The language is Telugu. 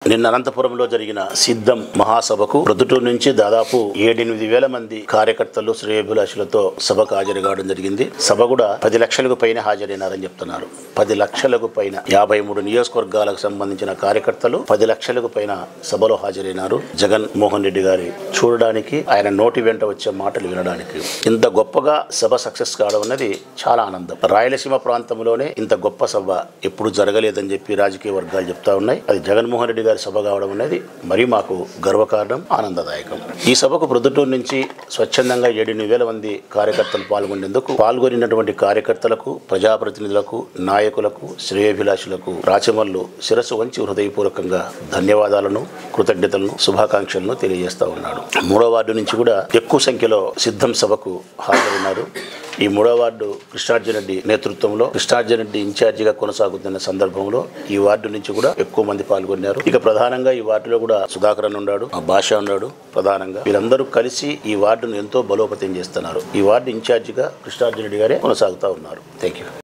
నిన్న అనంతపురంలో జరిగిన సిద్ధం మహాసభకు ప్రొద్దుటూరు నుంచి దాదాపు ఏడెనిమిది వేల మంది కార్యకర్తలు శ్రేయభిలాషులతో సభకు హాజరు కావడం జరిగింది సభ కూడా పది లక్షలకు పైన హాజరైనారని చెప్తున్నారు పది లక్షలకు పైన యాభై మూడు నియోజకవర్గాలకు సంబంధించిన కార్యకర్తలు పది లక్షలకు పైన సభలో హాజరైనారు జగన్ మోహన్ రెడ్డి గారి చూడడానికి ఆయన నోటి వెంట వచ్చే మాటలు వినడానికి ఇంత గొప్పగా సభ సక్సెస్ కావడం అనేది చాలా ఆనందం రాయలసీమ ప్రాంతంలోనే ఇంత గొప్ప సభ ఎప్పుడు జరగలేదని చెప్పి రాజకీయ వర్గాలు చెప్తా ఉన్నాయి అది జగన్మోహన్ రెడ్డి గారి సభ కావడం అనేది మరీ మాకు గర్వకారణం ఆనందదాయకం ఈ సభకు ప్రొద్దుటూరు నుంచి స్వచ్ఛందంగా ఏడెనిమిది వేల మంది కార్యకర్తలు పాల్గొనేందుకు పాల్గొనినటువంటి కార్యకర్తలకు ప్రజాప్రతినిధులకు నాయకులకు శ్రేయభిలాషులకు రాచమల్లు శిరస్సు వంచి హృదయపూర్వకంగా ధన్యవాదాలను కృతజ్ఞతలను శుభాకాంక్షలను తెలియజేస్తా ఉన్నాడు మూడో వార్డు నుంచి కూడా ఎక్కువ సంఖ్యలో సిద్ధం సభకు హాజరున్నారు ఈ మూడో వార్డు కృష్ణార్జునరెడ్డి నేతృత్వంలో కృష్ణార్జునరెడ్డి ఇన్ఛార్జిగా కొనసాగుతున్న సందర్భంలో ఈ వార్డు నుంచి కూడా ఎక్కువ మంది పాల్గొన్నారు ఇక ప్రధానంగా ఈ వార్డులో కూడా సుధాకర్ అన్న ఉన్నాడు ఆ భాష ఉన్నాడు ప్రధానంగా వీరందరూ కలిసి ఈ వార్డును ఎంతో బలోపేతం చేస్తున్నారు ఈ వార్డు ఇన్ఛార్జిగా కృష్ణార్జునరెడ్డి గారే కొనసాగుతా ఉన్నారు థ్యాంక్ యూ